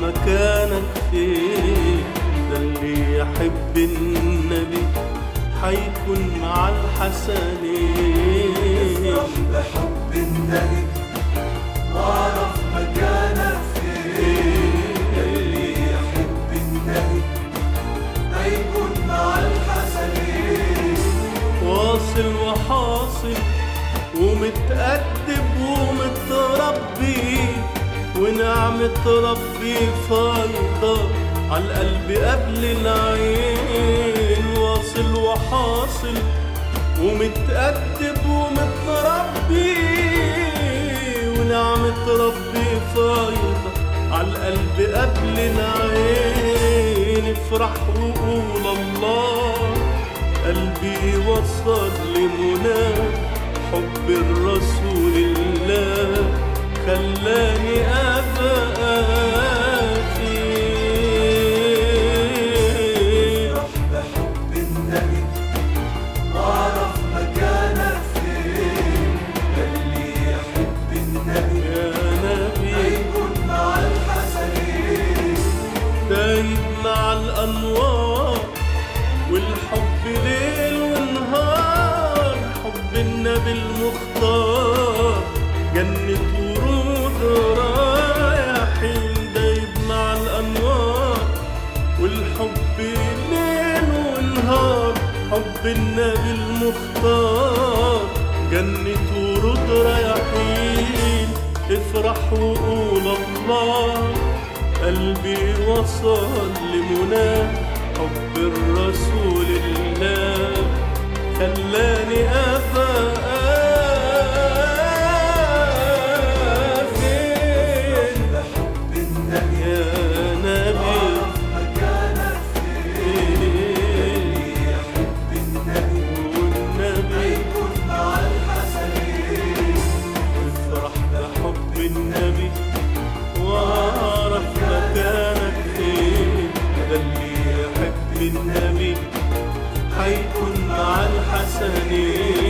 مكانك فين ده اللي يحب النبي حيكون مع الحسنين بحب النبي واعرف مكانك فين اللي يحب النبي هيكون مع الحسنين واصل وحاصل ومتأدب ومتربي ونعمة ربي فايضة عالقلب قبل العين واصل وحاصل ومتأدب ومتربي ونعمة ربي فايضة عالقلب قبل العين افرح وقول الله قلبي وصل لمناه حب الرسول الله خلاني أبقى فيه بحب النبي واعرف مكانك فين اللي يحب النبي يا نبي هيكون مع الحسنين دايب مع الأنوار والحب ليل ونهار حب النبي المختار جنة ورود رايحين دايب مع الأنوار والحب ليل ونهار حب النبي المختار جنة ورود رايحين افرح وقول الله قلبي وصل لمناه حب الرسول الله خلاني أبقى فين بحب النبي يا نبي مكانك فين اللي يحب النبي والنبي هيكون مع الحسنين افرح بحب النبي واعرف مكانك فين ده اللي يحب النبي حيكون مع الحسنين